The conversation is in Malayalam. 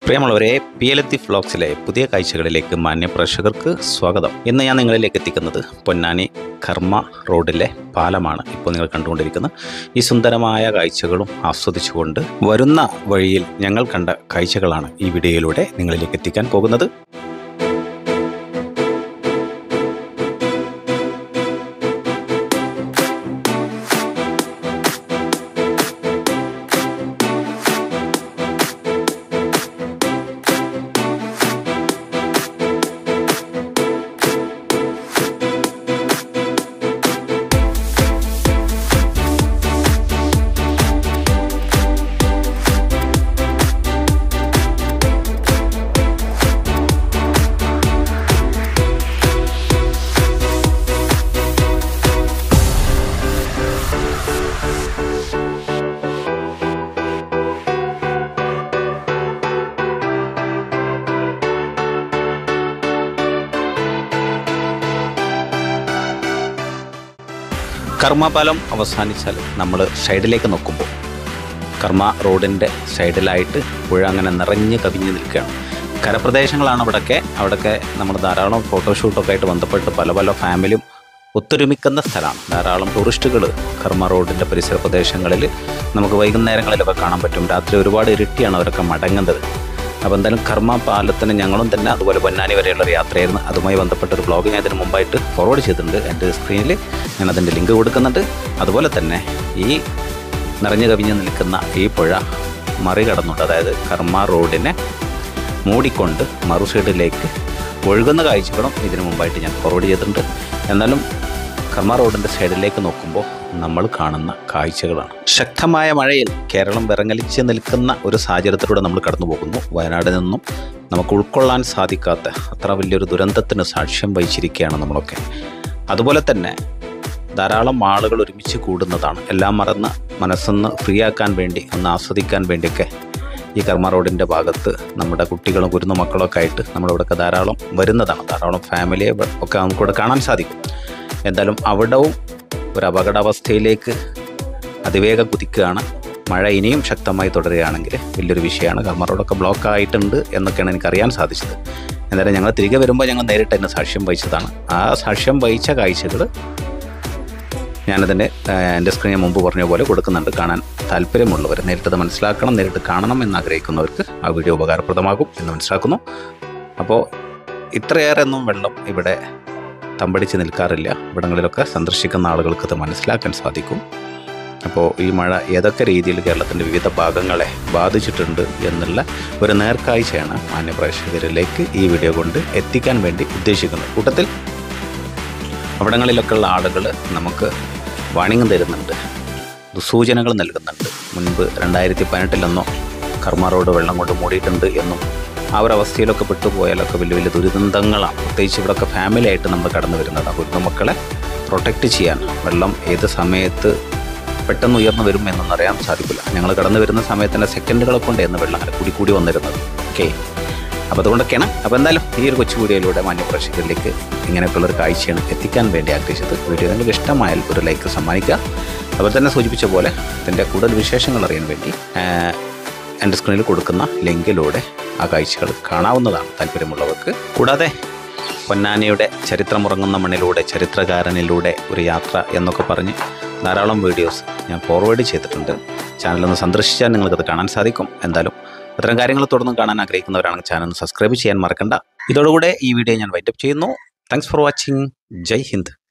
പ്രിയമുള്ളവരെ പി എൽ എത്തി ഫ്ലോക്സിലെ പുതിയ കാഴ്ചകളിലേക്ക് മാന്യ പ്രേക്ഷകർക്ക് സ്വാഗതം ഇന്ന് ഞാൻ നിങ്ങളിലേക്ക് എത്തിക്കുന്നത് പൊന്നാനി കർമ്മ റോഡിലെ പാലമാണ് ഇപ്പോൾ നിങ്ങൾ കണ്ടുകൊണ്ടിരിക്കുന്നത് ഈ സുന്ദരമായ കാഴ്ചകളും ആസ്വദിച്ചുകൊണ്ട് വരുന്ന വഴിയിൽ ഞങ്ങൾ കണ്ട കാഴ്ചകളാണ് ഈ വീഡിയോയിലൂടെ നിങ്ങളിലേക്ക് എത്തിക്കാൻ പോകുന്നത് കർമ്മപാലം അവസാനിച്ചാൽ നമ്മൾ സൈഡിലേക്ക് നോക്കുമ്പോൾ കർമ്മ റോഡിൻ്റെ സൈഡിലായിട്ട് പുഴ അങ്ങനെ നിറഞ്ഞ് കവിഞ്ഞ് നിൽക്കുകയാണ് കരപ്രദേശങ്ങളാണ് അവിടെയൊക്കെ അവിടെയൊക്കെ നമ്മൾ ധാരാളം ഫോട്ടോഷൂട്ടൊക്കെ ആയിട്ട് ബന്ധപ്പെട്ട് പല പല ഫാമിലിയും ഒത്തൊരുമിക്കുന്ന സ്ഥലമാണ് ധാരാളം ടൂറിസ്റ്റുകൾ കർമ്മ റോഡിൻ്റെ പരിസര പ്രദേശങ്ങളിൽ നമുക്ക് വൈകുന്നേരങ്ങളിലൊക്കെ കാണാൻ പറ്റും രാത്രി ഒരുപാട് ഇരുട്ടിയാണ് അവരൊക്കെ മടങ്ങുന്നത് അപ്പോൾ എന്തായാലും കർമ്മ പാലത്തിന് ഞങ്ങളും തന്നെ അതുപോലെ പൊന്നാനി വരെയുള്ള ഒരു യാത്രയായിരുന്നു അതുമായി ബന്ധപ്പെട്ട ഒരു ബ്ലോഗ് ഞാൻ ഇതിന് മുമ്പായിട്ട് ഫോർവേഡ് ചെയ്തിട്ടുണ്ട് എൻ്റെ സ്ക്രീനിൽ ഞാൻ അതിൻ്റെ ലിങ്ക് കൊടുക്കുന്നുണ്ട് അതുപോലെ തന്നെ ഈ നിറഞ്ഞു കവിഞ്ഞ് നിൽക്കുന്ന ഈ പുഴ മറികടന്നുണ്ട് അതായത് കർമ്മ റോഡിനെ മൂടിക്കൊണ്ട് മറു സൈഡിലേക്ക് ഒഴുകുന്ന കാഴ്ചകളും ഇതിനു മുമ്പായിട്ട് ഞാൻ ഫോർവേഡ് ചെയ്തിട്ടുണ്ട് എന്നാലും കർമ്മ റോഡിൻ്റെ സൈഡിലേക്ക് നോക്കുമ്പോൾ നമ്മൾ കാണുന്ന കാഴ്ചകളാണ് ശക്തമായ മഴയിൽ കേരളം വിറങ്ങലിച്ച് നിൽക്കുന്ന ഒരു സാഹചര്യത്തിലൂടെ നമ്മൾ കടന്നു പോകുന്നു വയനാട് നിന്നും നമുക്ക് ഉൾക്കൊള്ളാൻ സാധിക്കാത്ത അത്ര വലിയൊരു ദുരന്തത്തിന് സാക്ഷ്യം വഹിച്ചിരിക്കുകയാണ് നമ്മളൊക്കെ അതുപോലെ തന്നെ ധാരാളം ആളുകൾ ഒരുമിച്ച് കൂടുന്നതാണ് എല്ലാം മറന്ന് മനസ്സൊന്ന് ഫ്രീ ആക്കാൻ വേണ്ടി ഒന്ന് ആസ്വദിക്കാൻ വേണ്ടിയൊക്കെ ഈ കർമ്മ റോഡിൻ്റെ ഭാഗത്ത് നമ്മുടെ കുട്ടികളും കുരുന്നു മക്കളൊക്കെ ആയിട്ട് നമ്മളിവിടെയൊക്കെ ധാരാളം വരുന്നതാണ് ധാരാളം ഫാമിലിയെ ഒക്കെ നമുക്കിവിടെ കാണാൻ സാധിക്കും എന്തായാലും അവിടവും ഒരു അപകടാവസ്ഥയിലേക്ക് അതിവേഗം കുതിക്കുകയാണ് മഴ ഇനിയും ശക്തമായി തുടരുകയാണെങ്കിൽ വലിയൊരു വിഷയമാണ് കർമ്മ റോഡൊക്കെ ബ്ലോക്ക് ആയിട്ടുണ്ട് എന്നൊക്കെയാണ് എനിക്ക് അറിയാൻ സാധിച്ചത് എന്തായാലും ഞങ്ങൾ തിരികെ വരുമ്പോൾ ഞങ്ങൾ നേരിട്ട് തന്നെ സാക്ഷ്യം വഹിച്ചതാണ് ആ സാക്ഷ്യം വഹിച്ച കാഴ്ചകൾ ഞാനതിൻ്റെ എൻ്റെ സ്ക്രീനിന് മുമ്പ് പറഞ്ഞ പോലെ കൊടുക്കുന്നുണ്ട് കാണാൻ താല്പര്യമുള്ളവർ നേരിട്ടത് മനസ്സിലാക്കണം നേരിട്ട് കാണണം എന്ന് ആഗ്രഹിക്കുന്നവർക്ക് ആ വീഡിയോ ഉപകാരപ്രദമാകും എന്ന് മനസ്സിലാക്കുന്നു അപ്പോൾ ഇത്രയേറെ ഒന്നും വെള്ളം ഇവിടെ തമ്പടിച്ച് നിൽക്കാറില്ല ഇവിടങ്ങളിലൊക്കെ സന്ദർശിക്കുന്ന ആളുകൾക്ക് അത് മനസ്സിലാക്കാൻ സാധിക്കും അപ്പോൾ ഈ മഴ ഏതൊക്കെ രീതിയിൽ കേരളത്തിൻ്റെ വിവിധ ഭാഗങ്ങളെ ബാധിച്ചിട്ടുണ്ട് എന്നുള്ള ഒരു നേർക്കാഴ്ചയാണ് മാന്യപ്രേക്ഷകരിലേക്ക് ഈ വീഡിയോ കൊണ്ട് എത്തിക്കാൻ വേണ്ടി ഉദ്ദേശിക്കുന്നത് കൂട്ടത്തിൽ അവിടങ്ങളിലൊക്കെയുള്ള ആളുകൾ നമുക്ക് വാണിംഗ് തരുന്നുണ്ട് സൂചനകൾ നൽകുന്നുണ്ട് മുൻപ് രണ്ടായിരത്തി പതിനെട്ടിലെന്നോ കർമ്മ റോഡ് വെള്ളം കൊണ്ട് മൂടിയിട്ടുണ്ട് എന്നും ആ ഒരു അവസ്ഥയിലൊക്കെ പെട്ടുപോയാലൊക്കെ വലിയ വലിയ ദുരിതങ്ങളാണ് പ്രത്യേകിച്ച് ഇവിടെയൊക്കെ ഫാമിലി ആയിട്ട് നമ്മൾ കടന്നു വരുന്നത് കുരുന്നു മക്കളെ പ്രൊട്ടക്റ്റ് ചെയ്യാൻ വെള്ളം ഏത് സമയത്ത് പെട്ടെന്ന് ഉയർന്നു വരും എന്നൊന്നും അറിയാൻ സാധിക്കില്ല ഞങ്ങൾ കടന്നു വരുന്ന സമയത്ത് തന്നെ സെക്കൻഡുകളെ കൊണ്ട് എന്ന് വെള്ളം അങ്ങനെ കൂടി കൂടി വന്നിരുന്നത് ഓക്കെ അപ്പോൾ അതുകൊണ്ടൊക്കെയാണ് അപ്പോൾ എന്തായാലും ഈ ഒരു കൊച്ചു വീഡിയോയിലൂടെ മാന്യപ്രേക്ഷകരിലേക്ക് ഇങ്ങനെയൊക്കെയുള്ളൊരു കാഴ്ചയാണ് എത്തിക്കാൻ വേണ്ടി ആഗ്രഹിച്ചത് വീഡിയോ നിങ്ങൾക്ക് ഇഷ്ടമായാൽ ഒരു ലൈക്ക് സമ്മാനിക്കുക അതുപോലെ തന്നെ സൂചിപ്പിച്ച പോലെ ഇതിൻ്റെ കൂടുതൽ വിശേഷങ്ങൾ അറിയാൻ വേണ്ടി ആഹ്, എൻ്റെ സ്ക്രീനിൽ കൊടുക്കുന്ന ലിങ്കിലൂടെ ആ കാഴ്ചകൾ കാണാവുന്നതാണ് താല്പര്യമുള്ളവർക്ക് കൂടാതെ പൊന്നാനിയുടെ ചരിത്രമുറങ്ങുന്ന മണ്ണിലൂടെ ചരിത്രകാരനിലൂടെ ഒരു യാത്ര എന്നൊക്കെ പറഞ്ഞ് ധാരാളം വീഡിയോസ് ഞാൻ ഫോർവേഡ് ചെയ്തിട്ടുണ്ട് ചാനലൊന്ന് സന്ദർശിച്ചാൽ നിങ്ങൾക്കത് കാണാൻ സാധിക്കും എന്തായാലും അത്തരം കാര്യങ്ങൾ തുടർന്നും കാണാൻ ആഗ്രഹിക്കുന്നവരാണെങ്കിൽ ചാനൽ ഒന്ന് സബ്സ്ക്രൈബ് ചെയ്യാൻ മറക്കണ്ട ഇതോടുകൂടെ ഈ വീഡിയോ ഞാൻ വൈൻഡപ്പ് ചെയ്യുന്നു thanks for watching Jai Hind